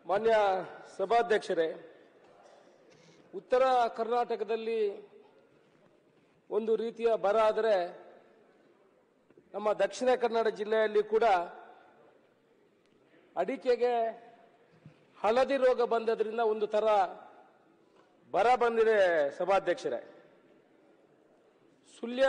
ಮಾನ್ಯ ಸಭಾಧ್ಯಕ್ಷರೇ ಉತ್ತರ ಕರ್ನಾಟಕದಲ್ಲಿ ಒಂದು ರೀತಿಯ ಬರ ಆದರೆ ನಮ್ಮ ದಕ್ಷಿಣ ಕನ್ನಡ ಜಿಲ್ಲೆಯಲ್ಲಿ ಕೂಡ ಅಡಿಕೆಗೆ ಹಳದಿ ರೋಗ ಬಂದದ್ರಿಂದ ಒಂದು ತರ ಬರ ಬಂದಿದೆ ಸಭಾಧ್ಯಕ್ಷರೇ ಸುಳ್ಯ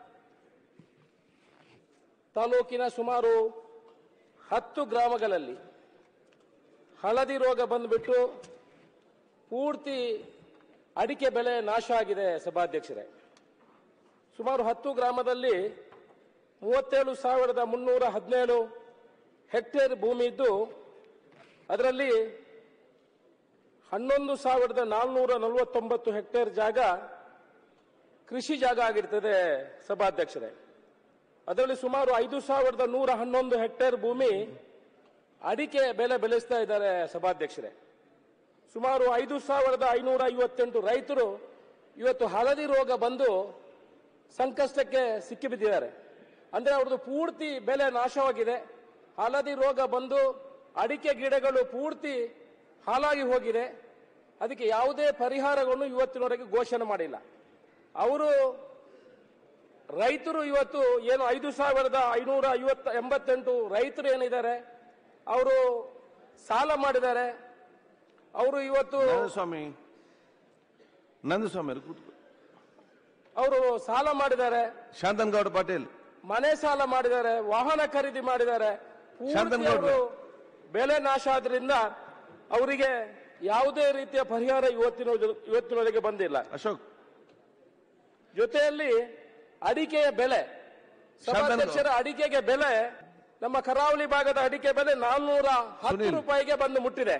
ತಾಲೂಕಿನ ಸುಮಾರು ಹತ್ತು ಗ್ರಾಮಗಳಲ್ಲಿ ಹಳದಿ ರೋಗ ಬಂದ್ಬಿಟ್ಟು ಪೂರ್ತಿ ಅಡಿಕೆ ಬೆಳೆ ನಾಶ ಆಗಿದೆ ಸಭಾಧ್ಯಕ್ಷರೇ ಸುಮಾರು ಹತ್ತು ಗ್ರಾಮದಲ್ಲಿ ಮೂವತ್ತೇಳು ಸಾವಿರದ ಮುನ್ನೂರ ಹದಿನೇಳು ಹೆಕ್ಟೇರ್ ಭೂಮಿ ಇದ್ದು ಅದರಲ್ಲಿ ಹನ್ನೊಂದು ಸಾವಿರದ ನಾಲ್ನೂರ ನಲವತ್ತೊಂಬತ್ತು ಹೆಕ್ಟೇರ್ ಜಾಗ ಕೃಷಿ ಜಾಗ ಆಗಿರ್ತದೆ ಸಭಾಧ್ಯಕ್ಷರೇ ಅದರಲ್ಲಿ ಸುಮಾರು ಐದು ಸಾವಿರದ ನೂರ ಹನ್ನೊಂದು ಹೆಕ್ಟೇರ್ ಭೂಮಿ ಅಡಿಕೆ ಬೆಲೆ ಬೆಳೆಸ್ತಾ ಇದ್ದಾರೆ ಸಭಾಧ್ಯಕ್ಷರೇ ಸುಮಾರು ಐದು ಸಾವಿರದ ಐನೂರ ಐವತ್ತೆಂಟು ರೈತರು ಇವತ್ತು ಹಳದಿ ರೋಗ ಬಂದು ಸಂಕಷ್ಟಕ್ಕೆ ಸಿಕ್ಕಿಬಿದ್ದಿದ್ದಾರೆ ಅಂದ್ರೆ ಅವ್ರದ್ದು ಪೂರ್ತಿ ಬೆಲೆ ನಾಶವಾಗಿದೆ ಹಳದಿ ರೋಗ ಬಂದು ಅಡಿಕೆ ಗಿಡಗಳು ಪೂರ್ತಿ ಹಾಳಾಗಿ ಹೋಗಿದೆ ಅದಕ್ಕೆ ಯಾವುದೇ ಪರಿಹಾರಗಳನ್ನು ಇವತ್ತಿನವರೆಗೆ ಘೋಷಣೆ ಮಾಡಿಲ್ಲ ಅವರು ರೈತರು ಇವತ್ತು ಏನು ಐದು ಸಾವಿರದ ಐನೂರ ಐವತ್ತ ಎಂಬತ್ತೆಂಟು ರೈತರು ಏನಿದ್ದಾರೆ ಅವರು ಸಾಲ ಮಾಡಿದ್ದಾರೆ ಅವರು ಇವತ್ತು ನಂದಸ್ವಾಮಿ ನಂದಸ್ವಾಮಿ ಅವ್ರು ಕೂತ್ಕೊ ಅವರು ಸಾಲ ಮಾಡಿದ್ದಾರೆ ಶಾಂತನಗೌಡ ಪಾಟೀಲ್ ಮನೆ ಸಾಲ ಮಾಡಿದ್ದಾರೆ ವಾಹನ ಖರೀದಿ ಮಾಡಿದ್ದಾರೆ ಪೂರ್ತಿ ಶಾಂತನಗೌಡ್ರೆ. ಅವರು ಬೆಲೆ ನಾಶ ಆದ್ರಿಂದ ಅವರಿಗೆ ಯಾವುದೇ ರೀತಿಯ ಪರಿಹಾರ ಇವತ್ತಿನ ಇವತ್ತಿನವರೆಗೆ ಬಂದಿಲ್ಲ ಅಶೋಕ್ ಜೊತೆಯಲ್ಲಿ ಅಡಿಕೆಯ ಬೆಲೆ ಶಾಂತನಗೌಡ. ಸಭಾಧ್ಯಕ್ಷರ ಅಡಿಕೆಗೆ ಬೆಲೆ ನಮ್ಮ ಕರಾವಳಿ ಭಾಗದ ಅಡಿಕೆ ಬೆಲೆ ನಾಲ್ನೂರ ಹತ್ತು ಸುನೀಲ್. ರೂಪಾಯಿಗೆ ಬಂದು ಮುಟ್ಟಿದೆ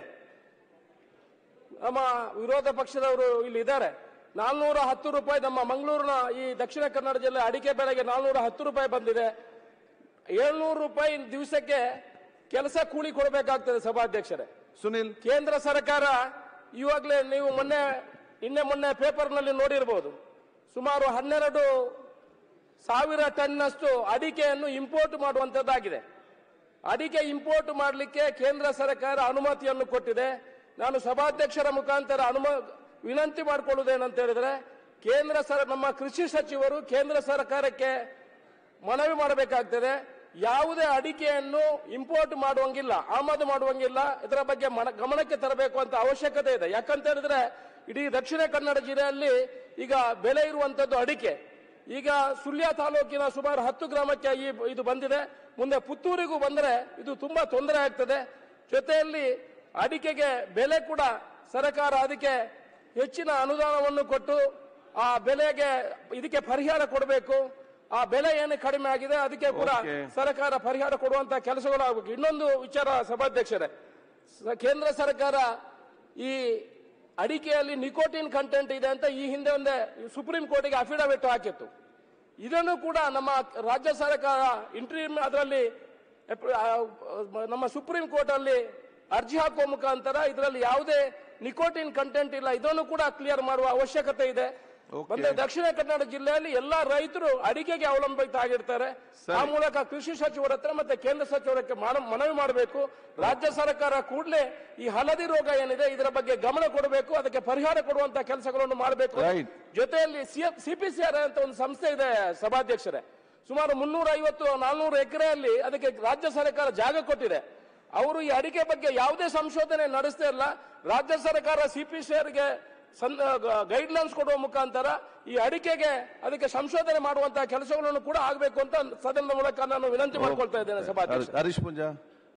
ನಮ್ಮ ವಿರೋಧ ಪಕ್ಷದವರು ಇಲ್ಲಿ ಇದ್ದಾರೆ ನಾಲ್ನೂರ ಹತ್ತು ರೂಪಾಯಿ ನಮ್ಮ ಮಂಗಳೂರಿನ ಈ ದಕ್ಷಿಣ ಕನ್ನಡ ಜಿಲ್ಲೆ ಅಡಿಕೆ ಬೆಲೆಗೆ ನಾಲ್ನೂರ ಹತ್ತು ರೂಪಾಯಿ ಬಂದಿದೆ ಏಳ್ನೂರು ರೂಪಾಯಿ ದಿವಸಕ್ಕೆ ಕೆಲಸ ಕೂಲಿ ಕೊಡಬೇಕಾಗ್ತದೆ ಸಭಾಧ್ಯಕ್ಷರೇ ಸುನಿಲ್ ಕೇಂದ್ರ ಸರ್ಕಾರ ಇವಾಗಲೇ ನೀವು ಮೊನ್ನೆ ನಿನ್ನೆ ಮೊನ್ನೆ ಪೇಪರ್ನಲ್ಲಿ ನೋಡಿರ್ಬೋದು ಸುಮಾರು ಹನ್ನೆರಡು ಸಾವಿರ ಟನ್ನಷ್ಟು ಅಡಿಕೆಯನ್ನು ಇಂಪೋರ್ಟ್ ಮಾಡುವಂತದ್ದಾಗಿದೆ ಅಡಿಕೆ ಇಂಪೋರ್ಟ್ ಮಾಡಲಿಕ್ಕೆ ಕೇಂದ್ರ ಸರ್ಕಾರ ಅನುಮತಿಯನ್ನು ಕೊಟ್ಟಿದೆ ನಾನು ಸಭಾಧ್ಯಕ್ಷರ ಮುಖಾಂತರ ಅನುಮ ವಿನಂತಿ ಮಾಡಿಕೊಳ್ಳುವುದೇನಂತ ಹೇಳಿದ್ರೆ ಕೇಂದ್ರ ಸರ್ ನಮ್ಮ ಕೃಷಿ ಸಚಿವರು ಕೇಂದ್ರ ಸರ್ಕಾರಕ್ಕೆ ಮನವಿ ಮಾಡಬೇಕಾಗ್ತದೆ ಯಾವುದೇ ಅಡಿಕೆಯನ್ನು ಇಂಪೋರ್ಟ್ ಮಾಡುವಂಗಿಲ್ಲ ಆಮದು ಮಾಡುವಂಗಿಲ್ಲ ಇದರ ಬಗ್ಗೆ ಮನ- ಗಮನಕ್ಕೆ ತರಬೇಕು ಅಂತ ಅವಶ್ಯಕತೆ ಇದೆ ಯಾಕಂತ ಹೇಳಿದ್ರೆ ಇಡೀ ದಕ್ಷಿಣ ಕನ್ನಡ ಜಿಲ್ಲೆಯಲ್ಲಿ ಈಗ ಬೆಲೆ ಇರುವಂತದ್ದು ಅಡಿಕೆ ಈಗ ಸುಳ್ಯ ತಾಲೂಕಿನ ಸುಮಾರು ಹತ್ತು ಗ್ರಾಮಕ್ಕೆ ಈ ಇದು ಬಂದಿದೆ ಮುಂದೆ ಪುತ್ತೂರಿಗೂ ಬಂದರೆ ಇದು ತುಂಬಾ ತೊಂದರೆ ಆಗ್ತದೆ ಜೊತೆಯಲ್ಲಿ ಅಡಿಕೆಗೆ ಬೆಲೆ ಕೂಡ ಸರ್ಕಾರ ಅದಕ್ಕೆ ಹೆಚ್ಚಿನ ಅನುದಾನವನ್ನು ಕೊಟ್ಟು ಆ ಬೆಲೆಗೆ ಇದಕ್ಕೆ ಪರಿಹಾರ ಕೊಡಬೇಕು ಆ ಬೆಲೆ ಏನು ಕಡಿಮೆ ಆಗಿದೆ ಅದಕ್ಕೆ ಕೂಡ Okay. ಸರ್ಕಾರ ಪರಿಹಾರ ಕೊಡುವಂತ ಕೆಲಸಗಳು ಆಗಬೇಕು ಇನ್ನೊಂದು ವಿಚಾರ ಸಭಾಧ್ಯಕ್ಷರೇ ಸ- ಕೇಂದ್ರ ಸರ್ಕಾರ ಈ ಅಡಿಕೆಯಲ್ಲಿ ನಿಕೋಟಿನ್ ಕಂಟೆಂಟ್ ಇದೆ ಅಂತ ಈ ಹಿಂದೆ ಒಂದೇ ಸುಪ್ರೀಂ ಕೋರ್ಟಿಗೆ ಅಫಿಡವಿಟ್ ಹಾಕಿತ್ತು ಇದನ್ನು ಕೂಡ ನಮ್ಮ ರಾಜ್ಯ ಸರ್ಕಾರ ಇಂಟ್ರೀಮ್ ಅದರಲ್ಲಿ ಎಪ್- ಆ, ನಮ್ಮ ಸುಪ್ರೀಂ ಕೋರ್ಟ್ ಅಲ್ಲಿ ಅರ್ಜಿ ಹಾಕುವ ಮುಖಾಂತರ ಇದರಲ್ಲಿ ಯಾವುದೇ ನಿಕೋಟಿನ್ ಕಂಟೆಂಟ್ ಇಲ್ಲ ಇದನ್ನು ಕೂಡ ಕ್ಲಿಯರ್ ಮಾಡುವ ಅವಶ್ಯಕತೆ ಇದೆ Okay. ಬಂದ್ರೆ ದಕ್ಷಿಣ ಕನ್ನಡ ಜಿಲ್ಲೆಯಲ್ಲಿ ಎಲ್ಲಾ ರೈತರು ಅಡಿಕೆಗೆ ಅವಲಂಬಿತ ಆಗಿರ್ತಾರೆ ಸರಿ. ಆ ಮೂಲಕ ಕೃಷಿ ಸಚಿವರ ಹತ್ರ ಮತ್ತೆ ಕೇಂದ್ರ ಸಚಿವರಕ್ಕೆ ಮಾನ- ಮನವಿ ಮಾಡಬೇಕು ರಾಜ್ಯ ಸರ್ಕಾರ ಕೂಡಲೇ ಈ ಹಳದಿ ರೋಗ ಏನಿದೆ ಇದರ ಬಗ್ಗೆ ಗಮನ ಕೊಡಬೇಕು ಅದಕ್ಕೆ ಪರಿಹಾರ ಕೊಡುವಂತ ಕೆಲಸಗಳನ್ನು ಮಾಡಬೇಕು Right. ಜೊತೆಯಲ್ಲಿ ಸಿಪಿಸಿಆರ್ ಅಂತ ಒಂದು ಸಂಸ್ಥೆ ಇದೆ ಸಭಾಧ್ಯಕ್ಷರೇ ಸುಮಾರು ಮುನ್ನೂರ ಐವತ್ತು ನಾಲ್ನೂರು ಎಕರೆಯಲ್ಲಿ ಅದಕ್ಕೆ ರಾಜ್ಯ ಸರ್ಕಾರ ಜಾಗ ಕೊಟ್ಟಿದೆ ಅವರು ಈ ಅಡಿಕೆ ಬಗ್ಗೆ ಯಾವುದೇ ಸಂಶೋಧನೆ ನಡೆಸ್ತಾ ಇಲ್ಲ ರಾಜ್ಯ ಸರ್ಕಾರ ಸಿಪಿಸಿಆರ್ಗೆ ಗೈಡ್ ಲೈನ್ಸ್ ಕೊಡುವ ಮುಖಾಂತರ ಈ ಅಡಿಕೆಗೆ ಅದಕ್ಕೆ ಸಂಶೋಧನೆ ಮಾಡುವಂತಹ ಕೆಲಸಗಳನ್ನು ಕೂಡ ಆಗಬೇಕು ಅಂತ ಸದನದ ಮೂಲಕ ನಾನು ವಿನಂತಿ ಮಾಡ್ಕೊಳ್ತಾ ಇದ್ದೇನೆ ಸಭಾಧ್ಯಕ್ಷ ಹರೀಶ್ ಪೂಂಜಾ